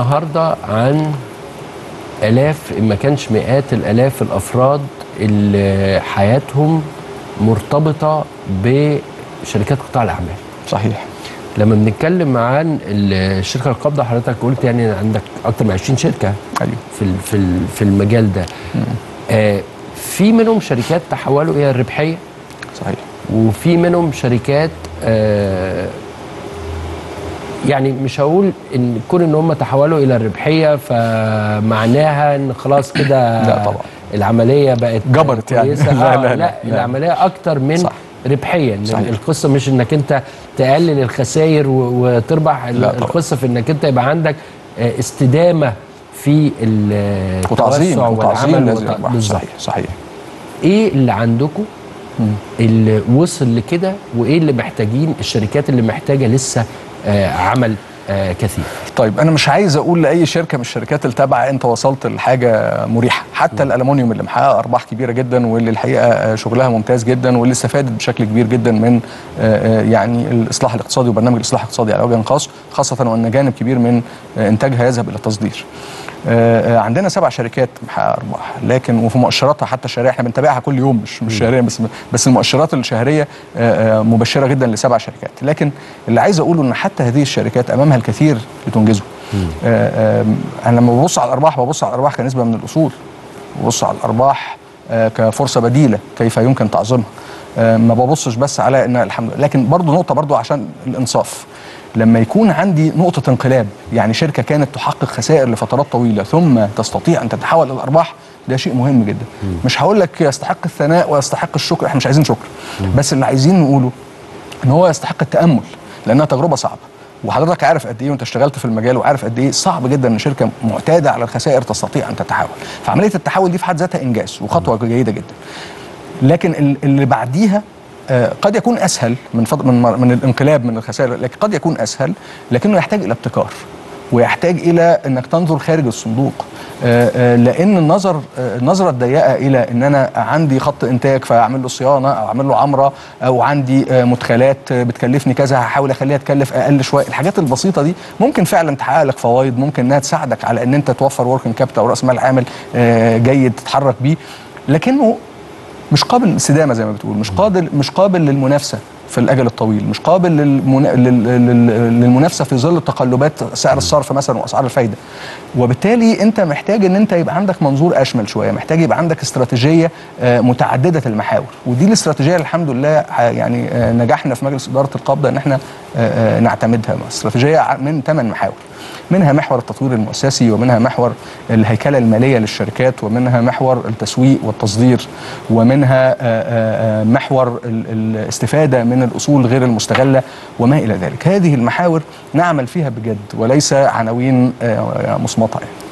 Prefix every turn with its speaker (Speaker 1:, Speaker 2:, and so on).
Speaker 1: النهارده عن الاف ان ما كانش مئات الالاف الافراد اللي حياتهم مرتبطه بشركات قطاع الاعمال
Speaker 2: صحيح
Speaker 1: لما بنتكلم عن الشركه القابضه حضرتك قلت يعني عندك اكتر من 20 شركه
Speaker 2: ايوه
Speaker 1: في ال- في ال- في المجال ده آه في منهم شركات تحولوا الى الربحيه
Speaker 2: صحيح
Speaker 1: وفي منهم شركات آه يعني مش هقول ان كون ان هم تحولوا الى الربحيه فمعناها ان خلاص كده
Speaker 2: لا طبعا.
Speaker 1: العمليه بقت
Speaker 2: جبرت يعني.
Speaker 1: كويسة.
Speaker 2: لا،
Speaker 1: آه
Speaker 2: لا،
Speaker 1: لا,
Speaker 2: لا، لا.
Speaker 1: العمليه اكتر من
Speaker 2: صح.
Speaker 1: ربحيه إن
Speaker 2: صحيح.
Speaker 1: القصه مش انك انت تقلل الخسائر و- وتربح
Speaker 2: لا طبعا.
Speaker 1: القصه في انك انت يبقى عندك آه، استدامه في
Speaker 2: وتعظيم
Speaker 1: التوسع
Speaker 2: وتعظيم
Speaker 1: والعمل
Speaker 2: لازم
Speaker 1: وت-
Speaker 2: يربح.
Speaker 1: بالظبط
Speaker 2: صحيح صحيح
Speaker 1: ايه اللي عندكم اللي وصل لكده وايه اللي محتاجين الشركات اللي محتاجه لسه آه عمل آه كثير
Speaker 2: طيب انا مش عايز اقول لاي شركه من الشركات التابعه انت وصلت لحاجه مريحه حتى الالومنيوم اللي محقق ارباح كبيره جدا واللي الحقيقه آه، شغلها ممتاز جدا واللي استفادت بشكل كبير جدا من آه، آه، يعني الاصلاح الاقتصادي وبرنامج الاصلاح الاقتصادي على وجه خاص خاصه وان جانب كبير من آه، انتاجها يذهب الى التصدير آه، آه، عندنا سبع شركات محققه ارباح لكن وفي مؤشراتها حتى الشهريه احنا بنتابعها كل يوم مش مش شهريا بس بس المؤشرات الشهريه آه، آه، مبشره جدا لسبع شركات لكن اللي عايز اقوله ان حتى هذه الشركات امامها الكثير لتنجزه آه، آه، انا لما ببص على الارباح ببص على الارباح كنسبه من الاصول ببص على الارباح آه، كفرصه بديله كيف يمكن تعظيمها آه، ما ببصش بس على ان الحمد لله لكن برضو نقطه برضو عشان الانصاف لما يكون عندي نقطة انقلاب يعني شركة كانت تحقق خسائر لفترات طويلة ثم تستطيع أن تتحول إلى الأرباح ده شيء مهم جدا مش هقول لك يستحق الثناء ويستحق الشكر احنا مش عايزين شكر بس اللي عايزين نقوله ان هو يستحق التامل لانها تجربه صعبه وحضرتك عارف قد ايه وانت اشتغلت في المجال وعارف قد ايه صعب جدا ان شركه معتاده على الخسائر تستطيع ان تتحول فعمليه التحول دي في حد ذاتها انجاز وخطوه جيده جدا لكن ال- اللي بعديها آه، قد يكون اسهل من فض... من مر- من الانقلاب من الخسائر لكن قد يكون اسهل لكنه يحتاج الى ابتكار ويحتاج الى انك تنظر خارج الصندوق آه، آه، لان النظر آه، النظره الضيقه الى ان انا عندي خط انتاج فاعمل له صيانه او اعمل له عمره او عندي آه، مدخلات آه، بتكلفني كذا هحاول اخليها تكلف اقل شويه الحاجات البسيطه دي ممكن فعلا تحقق لك فوائد ممكن انها تساعدك على ان انت توفر وركن كابيتال او راس مال عامل آه، جيد تتحرك بيه لكنه مش قابل للاستدامه زي ما بتقول مش قابل مش قابل للمنافسه في الاجل الطويل مش قابل للمنا... لل... لل... للمنافسه في ظل تقلبات سعر الصرف مثلا واسعار الفايده وبالتالي انت محتاج ان انت يبقى عندك منظور اشمل شويه محتاج يبقى عندك استراتيجيه آه، متعدده المحاور ودي الاستراتيجيه اللي الحمد لله آه، يعني آه، نجحنا في مجلس اداره القبضه ان احنا آه، آه، نعتمدها استراتيجيه ع- من ثمان محاور منها محور التطوير المؤسسي ومنها محور الهيكله الماليه للشركات ومنها محور التسويق والتصدير ومنها آه، آه، آه، محور ال- الاستفاده من الاصول غير المستغله وما الى ذلك هذه المحاور نعمل فيها بجد وليس عناوين آه، مصمته يعني